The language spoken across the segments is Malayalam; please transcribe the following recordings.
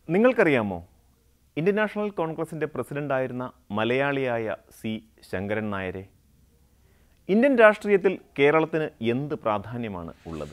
നിങ്ങൾക്കറിയാമോ ഇന്ത്യൻ നാഷണൽ കോൺഗ്രസിൻ്റെ പ്രസിഡന്റായിരുന്ന മലയാളിയായ സി ശങ്കരൻ നായരെ ഇന്ത്യൻ രാഷ്ട്രീയത്തിൽ കേരളത്തിന് എന്ത് പ്രാധാന്യമാണ് ഉള്ളത്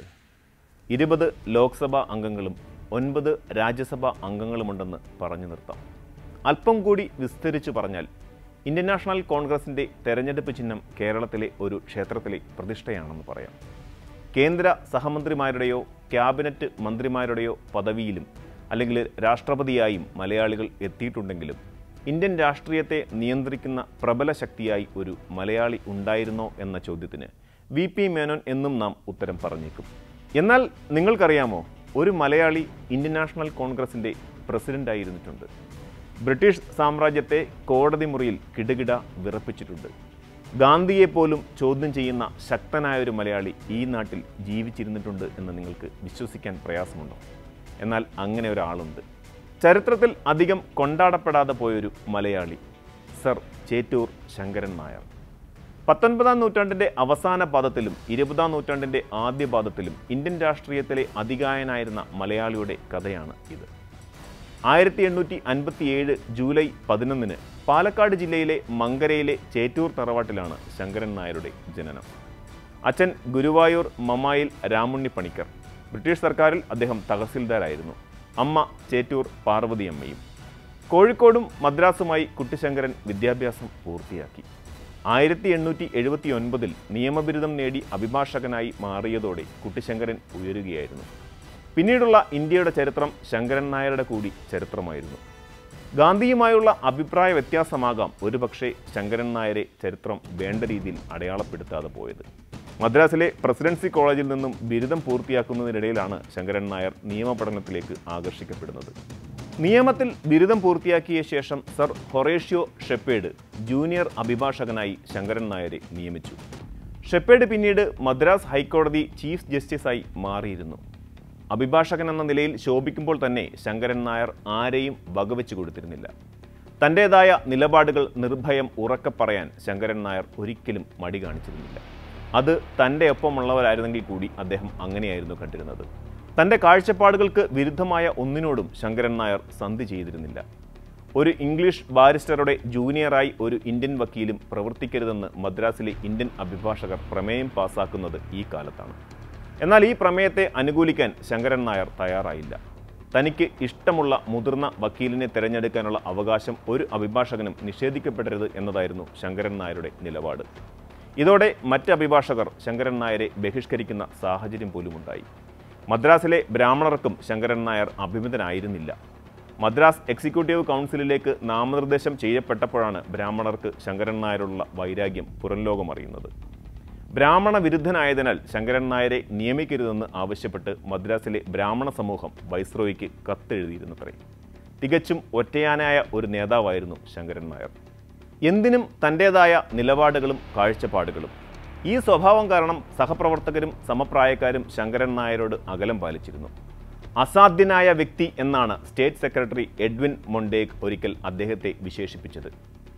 ഇരുപത് ലോക്സഭാ അംഗങ്ങളും ഒൻപത് രാജ്യസഭാ അംഗങ്ങളുമുണ്ടെന്ന് പറഞ്ഞു നിർത്താം അല്പം കൂടി വിസ്തരിച്ചു പറഞ്ഞാൽ ഇന്ത്യൻ നാഷണൽ കോൺഗ്രസിൻ്റെ തെരഞ്ഞെടുപ്പ് ചിഹ്നം കേരളത്തിലെ ഒരു ക്ഷേത്രത്തിലെ പ്രതിഷ്ഠയാണെന്ന് പറയാം കേന്ദ്ര സഹമന്ത്രിമാരുടെയോ ക്യാബിനറ്റ് മന്ത്രിമാരുടെയോ പദവിയിലും അല്ലെങ്കിൽ രാഷ്ട്രപതിയായും മലയാളികൾ എത്തിയിട്ടുണ്ടെങ്കിലും ഇന്ത്യൻ രാഷ്ട്രീയത്തെ നിയന്ത്രിക്കുന്ന പ്രബല ശക്തിയായി ഒരു മലയാളി ഉണ്ടായിരുന്നോ എന്ന ചോദ്യത്തിന് വി പി മേനോൻ എന്നും നാം ഉത്തരം പറഞ്ഞേക്കും എന്നാൽ നിങ്ങൾക്കറിയാമോ ഒരു മലയാളി ഇന്ത്യൻ നാഷണൽ കോൺഗ്രസിൻ്റെ പ്രസിഡന്റായിരുന്നിട്ടുണ്ട് ബ്രിട്ടീഷ് സാമ്രാജ്യത്തെ കോടതി മുറിയിൽ കിടുകിട വിറപ്പിച്ചിട്ടുണ്ട് ഗാന്ധിയെ പോലും ചോദ്യം ചെയ്യുന്ന ശക്തനായ ഒരു മലയാളി ഈ നാട്ടിൽ ജീവിച്ചിരുന്നിട്ടുണ്ട് എന്ന് നിങ്ങൾക്ക് വിശ്വസിക്കാൻ പ്രയാസമുണ്ടോ എന്നാൽ അങ്ങനെ ഒരാളുണ്ട് ചരിത്രത്തിൽ അധികം കൊണ്ടാടപ്പെടാതെ പോയൊരു മലയാളി സർ ചേറ്റൂർ ശങ്കരൻ നായർ പത്തൊൻപതാം നൂറ്റാണ്ടിൻ്റെ അവസാന പാദത്തിലും ഇരുപതാം നൂറ്റാണ്ടിൻ്റെ ആദ്യ പാദത്തിലും ഇന്ത്യൻ രാഷ്ട്രീയത്തിലെ അതികായനായിരുന്ന മലയാളിയുടെ കഥയാണ് ഇത് ആയിരത്തി എണ്ണൂറ്റി അൻപത്തിയേഴ് ജൂലൈ പതിനൊന്നിന് പാലക്കാട് ജില്ലയിലെ മങ്കരയിലെ ചേറ്റൂർ തറവാട്ടിലാണ് ശങ്കരൻ നായരുടെ ജനനം അച്ഛൻ ഗുരുവായൂർ മമ്മായിൽ രാമുണ്ണി പണിക്കർ ബ്രിട്ടീഷ് സർക്കാരിൽ അദ്ദേഹം തഹസിൽദാരായിരുന്നു അമ്മ ചേറ്റൂർ പാർവതിയമ്മയും കോഴിക്കോടും മദ്രാസുമായി കുട്ടിശങ്കരൻ വിദ്യാഭ്യാസം പൂർത്തിയാക്കി ആയിരത്തി എണ്ണൂറ്റി എഴുപത്തി ഒൻപതിൽ നിയമബിരുദം നേടി അഭിഭാഷകനായി മാറിയതോടെ കുട്ടിശങ്കരൻ ഉയരുകയായിരുന്നു പിന്നീടുള്ള ഇന്ത്യയുടെ ചരിത്രം ശങ്കരൻ നായരുടെ കൂടി ചരിത്രമായിരുന്നു ഗാന്ധിയുമായുള്ള അഭിപ്രായ വ്യത്യാസമാകാം ഒരുപക്ഷെ ശങ്കരൻ നായരെ ചരിത്രം വേണ്ട രീതിയിൽ അടയാളപ്പെടുത്താതെ പോയത് മദ്രാസിലെ പ്രസിഡൻസി കോളേജിൽ നിന്നും ബിരുദം പൂർത്തിയാക്കുന്നതിനിടയിലാണ് ശങ്കരൻ നായർ നിയമപഠനത്തിലേക്ക് ആകർഷിക്കപ്പെടുന്നത് നിയമത്തിൽ ബിരുദം പൂർത്തിയാക്കിയ ശേഷം സർ ഹൊറേഷ്യോ ഷെപ്പേഡ് ജൂനിയർ അഭിഭാഷകനായി ശങ്കരൻ നായരെ നിയമിച്ചു ഷെപ്പേഡ് പിന്നീട് മദ്രാസ് ഹൈക്കോടതി ചീഫ് ജസ്റ്റിസായി മാറിയിരുന്നു അഭിഭാഷകൻ എന്ന നിലയിൽ ശോഭിക്കുമ്പോൾ തന്നെ ശങ്കരൻ നായർ ആരെയും വകവെച്ചു കൊടുത്തിരുന്നില്ല തൻ്റേതായ നിലപാടുകൾ നിർഭയം ഉറക്കെ പറയാൻ ശങ്കരൻ നായർ ഒരിക്കലും മടി കാണിച്ചിരുന്നില്ല അത് തൻ്റെ ഒപ്പമുള്ളവരായിരുന്നെങ്കിൽ കൂടി അദ്ദേഹം അങ്ങനെയായിരുന്നു കണ്ടിരുന്നത് തൻ്റെ കാഴ്ചപ്പാടുകൾക്ക് വിരുദ്ധമായ ഒന്നിനോടും ശങ്കരൻ നായർ സന്ധി ചെയ്തിരുന്നില്ല ഒരു ഇംഗ്ലീഷ് ബാരിസ്റ്ററുടെ ജൂനിയറായി ഒരു ഇന്ത്യൻ വക്കീലും പ്രവർത്തിക്കരുതെന്ന് മദ്രാസിലെ ഇന്ത്യൻ അഭിഭാഷകർ പ്രമേയം പാസാക്കുന്നത് ഈ കാലത്താണ് എന്നാൽ ഈ പ്രമേയത്തെ അനുകൂലിക്കാൻ ശങ്കരൻ നായർ തയ്യാറായില്ല തനിക്ക് ഇഷ്ടമുള്ള മുതിർന്ന വക്കീലിനെ തിരഞ്ഞെടുക്കാനുള്ള അവകാശം ഒരു അഭിഭാഷകനും നിഷേധിക്കപ്പെടരുത് എന്നതായിരുന്നു ശങ്കരൻ നായരുടെ നിലപാട് ഇതോടെ മറ്റ് അഭിഭാഷകർ ശങ്കരൻ നായരെ ബഹിഷ്കരിക്കുന്ന സാഹചര്യം പോലുമുണ്ടായി മദ്രാസിലെ ബ്രാഹ്മണർക്കും ശങ്കരൻ നായർ അഭിമിതനായിരുന്നില്ല മദ്രാസ് എക്സിക്യൂട്ടീവ് കൗൺസിലിലേക്ക് നാമനിർദ്ദേശം ചെയ്യപ്പെട്ടപ്പോഴാണ് ബ്രാഹ്മണർക്ക് ശങ്കരൻ നായരുള്ള വൈരാഗ്യം പുറംലോകം അറിയുന്നത് ബ്രാഹ്മണ വിരുദ്ധനായതിനാൽ ശങ്കരൻ നായരെ നിയമിക്കരുതെന്ന് ആവശ്യപ്പെട്ട് മദ്രാസിലെ ബ്രാഹ്മണ സമൂഹം വൈസ്രോയിക്ക് കത്തെഴുതിയിരുന്നത്രേ തികച്ചും ഒറ്റയാനായ ഒരു നേതാവായിരുന്നു ശങ്കരൻ നായർ എന്തിനും തൻ്റേതായ നിലപാടുകളും കാഴ്ചപ്പാടുകളും ഈ സ്വഭാവം കാരണം സഹപ്രവർത്തകരും സമപ്രായക്കാരും ശങ്കരൻ നായരോട് അകലം പാലിച്ചിരുന്നു അസാധ്യനായ വ്യക്തി എന്നാണ് സ്റ്റേറ്റ് സെക്രട്ടറി എഡ്വിൻ മൊണ്ടേഗ് ഒരിക്കൽ അദ്ദേഹത്തെ വിശേഷിപ്പിച്ചത്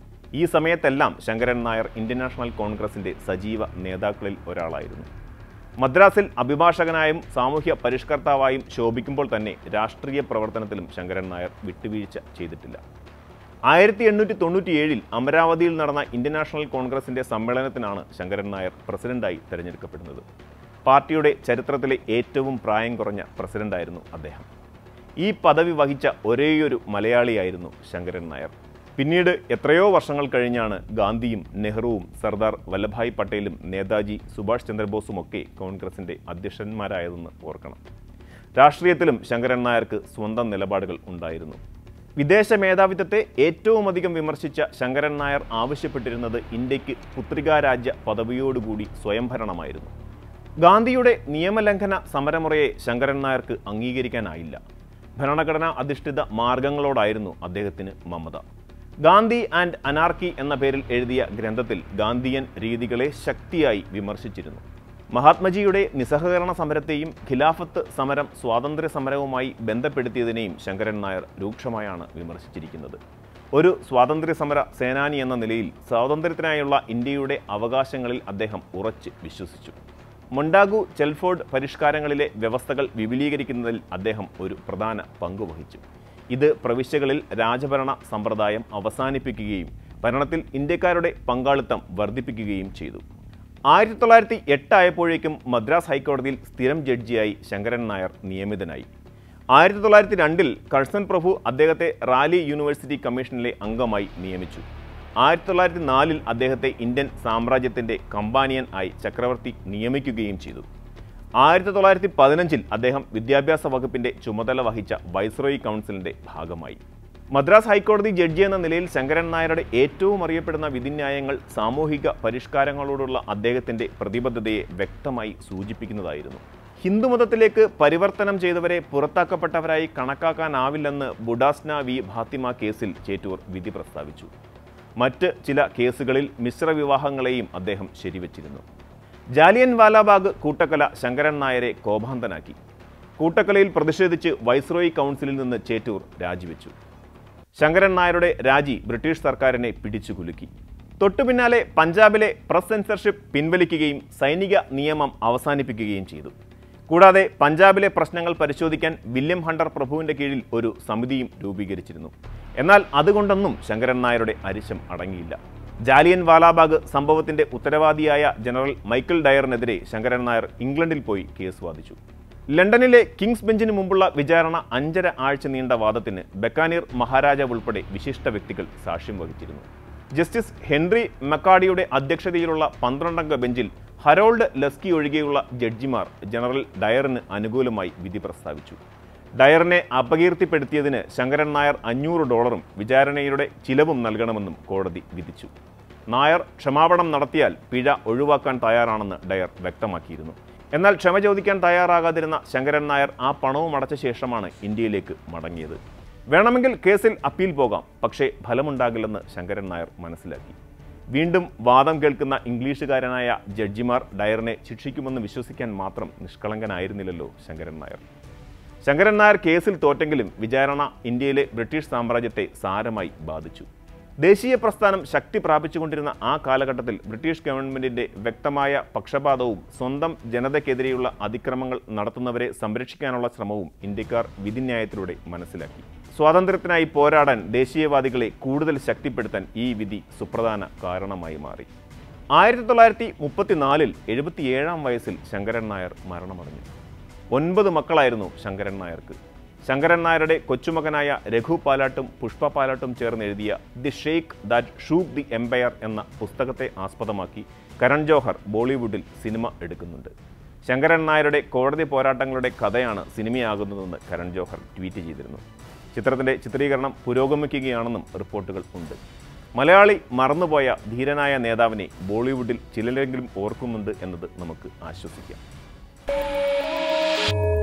ഈ സമയത്തെല്ലാം ശങ്കരൻ നായർ ഇന്ത്യൻ നാഷണൽ കോൺഗ്രസിൻ്റെ സജീവ നേതാക്കളിൽ ഒരാളായിരുന്നു മദ്രാസിൽ അഭിഭാഷകനായും സാമൂഹ്യ പരിഷ്കർത്താവായും ശോഭിക്കുമ്പോൾ തന്നെ രാഷ്ട്രീയ പ്രവർത്തനത്തിലും ശങ്കരൻ നായർ വിട്ടുവീഴ്ച ചെയ്തിട്ടില്ല ആയിരത്തി എണ്ണൂറ്റി തൊണ്ണൂറ്റിയേഴിൽ അമരാവതിയിൽ നടന്ന ഇന്ത്യൻ നാഷണൽ കോൺഗ്രസിൻ്റെ സമ്മേളനത്തിനാണ് ശങ്കരൻ നായർ പ്രസിഡന്റായി തെരഞ്ഞെടുക്കപ്പെടുന്നത് പാർട്ടിയുടെ ചരിത്രത്തിലെ ഏറ്റവും പ്രായം കുറഞ്ഞ പ്രസിഡന്റായിരുന്നു അദ്ദേഹം ഈ പദവി വഹിച്ച ഒരേയൊരു മലയാളിയായിരുന്നു ശങ്കരൻ നായർ പിന്നീട് എത്രയോ വർഷങ്ങൾ കഴിഞ്ഞാണ് ഗാന്ധിയും നെഹ്റുവും സർദാർ വല്ലഭായ് പട്ടേലും നേതാജി സുഭാഷ് ചന്ദ്രബോസും ഒക്കെ കോൺഗ്രസിൻ്റെ അധ്യക്ഷന്മാരായതെന്ന് ഓർക്കണം രാഷ്ട്രീയത്തിലും ശങ്കരൻ നായർക്ക് സ്വന്തം നിലപാടുകൾ ഉണ്ടായിരുന്നു വിദേശ മേധാവിത്വത്തെ ഏറ്റവും അധികം വിമർശിച്ച ശങ്കരൻ നായർ ആവശ്യപ്പെട്ടിരുന്നത് ഇന്ത്യക്ക് പുത്രികാരാജ്യ പദവിയോടുകൂടി സ്വയംഭരണമായിരുന്നു ഗാന്ധിയുടെ നിയമലംഘന സമരമുറയെ ശങ്കരൻ നായർക്ക് അംഗീകരിക്കാനായില്ല ഭരണഘടനാ അധിഷ്ഠിത മാർഗങ്ങളോടായിരുന്നു അദ്ദേഹത്തിന് മമത ഗാന്ധി ആൻഡ് അനാർക്കി എന്ന പേരിൽ എഴുതിയ ഗ്രന്ഥത്തിൽ ഗാന്ധിയൻ രീതികളെ ശക്തിയായി വിമർശിച്ചിരുന്നു മഹാത്മജിയുടെ നിസ്സഹകരണ സമരത്തെയും ഖിലാഫത്ത് സമരം സ്വാതന്ത്ര്യ സമരവുമായി ബന്ധപ്പെടുത്തിയതിനെയും ശങ്കരൻ നായർ രൂക്ഷമായാണ് വിമർശിച്ചിരിക്കുന്നത് ഒരു സ്വാതന്ത്ര്യ സമര സേനാനി എന്ന നിലയിൽ സ്വാതന്ത്ര്യത്തിനായുള്ള ഇന്ത്യയുടെ അവകാശങ്ങളിൽ അദ്ദേഹം ഉറച്ച് വിശ്വസിച്ചു മൊണ്ടാഗു ചെൽഫോർഡ് പരിഷ്കാരങ്ങളിലെ വ്യവസ്ഥകൾ വിപുലീകരിക്കുന്നതിൽ അദ്ദേഹം ഒരു പ്രധാന പങ്ക് വഹിച്ചു ഇത് പ്രവിശ്യകളിൽ രാജഭരണ സമ്പ്രദായം അവസാനിപ്പിക്കുകയും ഭരണത്തിൽ ഇന്ത്യക്കാരുടെ പങ്കാളിത്തം വർദ്ധിപ്പിക്കുകയും ചെയ്തു ആയിരത്തി തൊള്ളായിരത്തി എട്ടായപ്പോഴേക്കും മദ്രാസ് ഹൈക്കോടതിയിൽ സ്ഥിരം ജഡ്ജിയായി ശങ്കരൻ നായർ നിയമിതനായി ആയിരത്തി തൊള്ളായിരത്തി രണ്ടിൽ കഴ്സൺ പ്രഭു അദ്ദേഹത്തെ റാലി യൂണിവേഴ്സിറ്റി കമ്മീഷനിലെ അംഗമായി നിയമിച്ചു ആയിരത്തി തൊള്ളായിരത്തി നാലിൽ അദ്ദേഹത്തെ ഇന്ത്യൻ സാമ്രാജ്യത്തിന്റെ കമ്പാനിയൻ ആയി ചക്രവർത്തി നിയമിക്കുകയും ചെയ്തു ആയിരത്തി തൊള്ളായിരത്തി പതിനഞ്ചിൽ അദ്ദേഹം വിദ്യാഭ്യാസ വകുപ്പിന്റെ ചുമതല വഹിച്ച വൈസ്രോയി കൗൺസിലിന്റെ ഭാഗമായി മദ്രാസ് ഹൈക്കോടതി ജഡ്ജി എന്ന നിലയിൽ ശങ്കരൻ നായരുടെ ഏറ്റവും അറിയപ്പെടുന്ന വിധിന്യായങ്ങൾ സാമൂഹിക പരിഷ്കാരങ്ങളോടുള്ള അദ്ദേഹത്തിന്റെ പ്രതിബദ്ധതയെ വ്യക്തമായി സൂചിപ്പിക്കുന്നതായിരുന്നു ഹിന്ദുമതത്തിലേക്ക് പരിവർത്തനം ചെയ്തവരെ പുറത്താക്കപ്പെട്ടവരായി കണക്കാക്കാനാവില്ലെന്ന് ബുഡാസ്ന വി ഫാത്തിമ കേസിൽ ചേറ്റൂർ വിധി പ്രസ്താവിച്ചു മറ്റ് ചില കേസുകളിൽ മിശ്ര വിവാഹങ്ങളെയും അദ്ദേഹം ശരിവച്ചിരുന്നു ജാലിയൻ വാലാബാഗ് കൂട്ടക്കല ശങ്കരൻ നായരെ കോപാന്തനാക്കി കൂട്ടക്കലയിൽ പ്രതിഷേധിച്ച് വൈസ്രോയി കൗൺസിലിൽ നിന്ന് ചേറ്റൂർ രാജിവെച്ചു ശങ്കരൻ നായരുടെ രാജി ബ്രിട്ടീഷ് സർക്കാരിനെ പിടിച്ചു കുലുക്കി തൊട്ടു പിന്നാലെ പഞ്ചാബിലെ പ്രസ് സെൻസർഷിപ്പ് പിൻവലിക്കുകയും സൈനിക നിയമം അവസാനിപ്പിക്കുകയും ചെയ്തു കൂടാതെ പഞ്ചാബിലെ പ്രശ്നങ്ങൾ പരിശോധിക്കാൻ വില്യം ഹണ്ടർ പ്രഭുവിന്റെ കീഴിൽ ഒരു സമിതിയും രൂപീകരിച്ചിരുന്നു എന്നാൽ അതുകൊണ്ടൊന്നും ശങ്കരൻ നായരുടെ അരിശം അടങ്ങിയില്ല ജാലിയൻ വാലാബാഗ് സംഭവത്തിന്റെ ഉത്തരവാദിയായ ജനറൽ മൈക്കിൾ ഡയറിനെതിരെ ശങ്കരൻ നായർ ഇംഗ്ലണ്ടിൽ പോയി കേസ് വാദിച്ചു ലണ്ടനിലെ കിങ്സ് ബെഞ്ചിന് മുമ്പുള്ള വിചാരണ അഞ്ചര ആഴ്ച നീണ്ട വാദത്തിന് ബക്കാനീർ മഹാരാജാവ് ഉൾപ്പെടെ വിശിഷ്ട വ്യക്തികൾ സാക്ഷ്യം വഹിച്ചിരുന്നു ജസ്റ്റിസ് ഹെൻറി മക്കാഡിയുടെ അധ്യക്ഷതയിലുള്ള പന്ത്രണ്ടംഗ ബെഞ്ചിൽ ഹരോൾഡ് ലസ്കി ഒഴികെയുള്ള ജഡ്ജിമാർ ജനറൽ ഡയറിന് അനുകൂലമായി വിധി പ്രസ്താവിച്ചു ഡയറിനെ അപകീർത്തിപ്പെടുത്തിയതിന് ശങ്കരൻ നായർ അഞ്ഞൂറ് ഡോളറും വിചാരണയുടെ ചിലവും നൽകണമെന്നും കോടതി വിധിച്ചു നായർ ക്ഷമാപണം നടത്തിയാൽ പിഴ ഒഴിവാക്കാൻ തയ്യാറാണെന്ന് ഡയർ വ്യക്തമാക്കിയിരുന്നു എന്നാൽ ക്ഷമ ചോദിക്കാൻ തയ്യാറാകാതിരുന്ന ശങ്കരൻ നായർ ആ പണവും അടച്ച ശേഷമാണ് ഇന്ത്യയിലേക്ക് മടങ്ങിയത് വേണമെങ്കിൽ കേസിൽ അപ്പീൽ പോകാം പക്ഷേ ഫലമുണ്ടാകില്ലെന്ന് ശങ്കരൻ നായർ മനസ്സിലാക്കി വീണ്ടും വാദം കേൾക്കുന്ന ഇംഗ്ലീഷുകാരനായ ജഡ്ജിമാർ ഡയറിനെ ശിക്ഷിക്കുമെന്ന് വിശ്വസിക്കാൻ മാത്രം നിഷ്കളങ്കനായിരുന്നില്ലല്ലോ ശങ്കരൻ നായർ ശങ്കരൻ നായർ കേസിൽ തോറ്റെങ്കിലും വിചാരണ ഇന്ത്യയിലെ ബ്രിട്ടീഷ് സാമ്രാജ്യത്തെ സാരമായി ബാധിച്ചു ദേശീയ പ്രസ്ഥാനം ശക്തി പ്രാപിച്ചുകൊണ്ടിരുന്ന ആ കാലഘട്ടത്തിൽ ബ്രിട്ടീഷ് ഗവൺമെന്റിന്റെ വ്യക്തമായ പക്ഷപാതവും സ്വന്തം ജനതയ്ക്കെതിരെയുള്ള അതിക്രമങ്ങൾ നടത്തുന്നവരെ സംരക്ഷിക്കാനുള്ള ശ്രമവും ഇന്ത്യക്കാർ വിധിന്യായത്തിലൂടെ മനസ്സിലാക്കി സ്വാതന്ത്ര്യത്തിനായി പോരാടാൻ ദേശീയവാദികളെ കൂടുതൽ ശക്തിപ്പെടുത്താൻ ഈ വിധി സുപ്രധാന കാരണമായി മാറി ആയിരത്തി തൊള്ളായിരത്തി മുപ്പത്തിനാലിൽ എഴുപത്തിയേഴാം വയസ്സിൽ ശങ്കരൻ നായർ മരണമടഞ്ഞു ഒൻപത് മക്കളായിരുന്നു ശങ്കരൻ നായർക്ക് ശങ്കരൻ നായരുടെ കൊച്ചുമകനായ രഘു പാലാട്ടും പുഷ്പ പാലാട്ടും ചേർന്ന് എഴുതിയ the shake that shook the empire എന്ന പുസ്തകത്തെ ആസ്പദമാക്കി കരൺ ജോഹർ ബോളിവുഡിൽ സിനിമ എടുക്കുന്നുണ്ട് ശങ്കരൻ നായരുടെ കോടതി പോരാട്ടങ്ങളുടെ കഥയാണ് സിനിമയാകുന്നതെന്ന് കരൺ ജോഹർ ട്വീറ്റ് ചെയ്തിരുന്നു ചിത്രത്തിന്റെ ചിത്രീകരണം പുരോഗമിക്കുകയാണെന്നും റിപ്പോർട്ടുകൾ ഉണ്ട് മലയാളി മറന്നുപോയ ധീരനായ നേതാവിനെ ബോളിവുഡിൽ ചിലരെങ്കിലും ഓർക്കുന്നുണ്ട് എന്നത് നമുക്ക് ആശ്വസിക്കാം